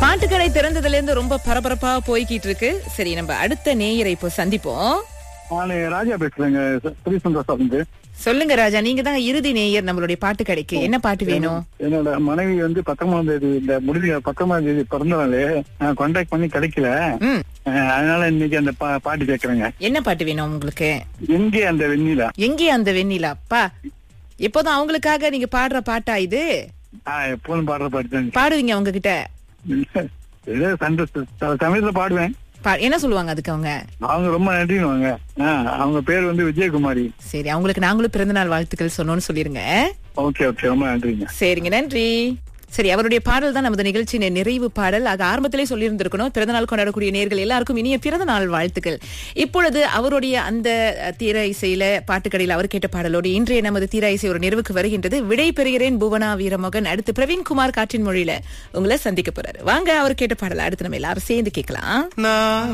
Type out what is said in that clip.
பாட்டுக்கடை திறந்ததுல இருந்து ரொம்ப பரபரப்பா போய்கிட்டு இருக்கு சரி நம்ம அடுத்த நேயரை இப்போ சந்திப்போம் நான் ராஜா பேசுறேங்க ஸ்ரீசந்தோஷம் வந்து சொல்லுங்க ராஜா நீங்க தான் இறுதி நேயர் நம்மளுடைய பாட்டு கடைக்கு என்ன பாட்டு வேணும் என்னோட மனைவி வந்து பத்தொன்பதாம் தேதி இந்த முடிவு பத்தொன்பதாம் தேதி பிறந்த நாள் நான் கான்டாக்ட் பண்ணி கிடைக்கல ம் அஹ், அதனால இன்னைக்கு அந்த பா- பாட்டு கேட்கறேங்க என்ன பாட்டு வேணும் உங்களுக்கு எங்கே அந்த வெண்ணிலா எங்கே அந்த வெண்ணிலா அப்பா இப்போதான் அவங்களுக்காக நீங்க பாடுற பாட்டா இது ஆஹ் எப்போதும் பாடுற பாட்டு தாங்க பாடுவீங்க அவங்க கிட்ட ஏதோ சந்தோஷம் சில சமயத்துல பாடுவேன் பா- என்ன சொல்லுவாங்க அதுக்கு அவங்க அவங்க ரொம்ப நன்றிவாங்க அவங்க பேர் வந்து விஜயகுமாரி சரி அவங்களுக்கு நாங்களும் பிறந்தநாள் வாழ்த்துக்கள் சொன்னோம்னு சொல்லிருங்க ஓகே ஓகே ரொம்ப நன்றிங்க சரிங்க நன்றி சரி அவருடைய பாடல் தான் நமது நிகழ்ச்சியின் நிறைவு பாடல் ஆக ஆரம்பத்திலே சொல்லியிருந்திருக்கணும் பிறந்தநாள் கொண்டாடக்கூடிய நேர்கள் எல்லாருக்கும் இனிய பிறந்த நாள் வாழ்த்துக்கள் இப்பொழுது அவருடைய அந்த அஹ், தீர இசையில பாட்டுக்கடையில் அவர் கேட்ட பாடலோடு இன்றைய நமது தீர இசை ஒரு நிறைவுக்கு வருகின்றது விடை பெறுகிறேன் புவனா வீரமோகன் அடுத்து பிரவீன்குமார் காற்றின் மொழியில உங்களை சந்திக்க போறாரு வாங்க அவர் கேட்ட பாடலை அடுத்து நம்ம எல்லாரும் சேர்ந்து கேட்கலாம்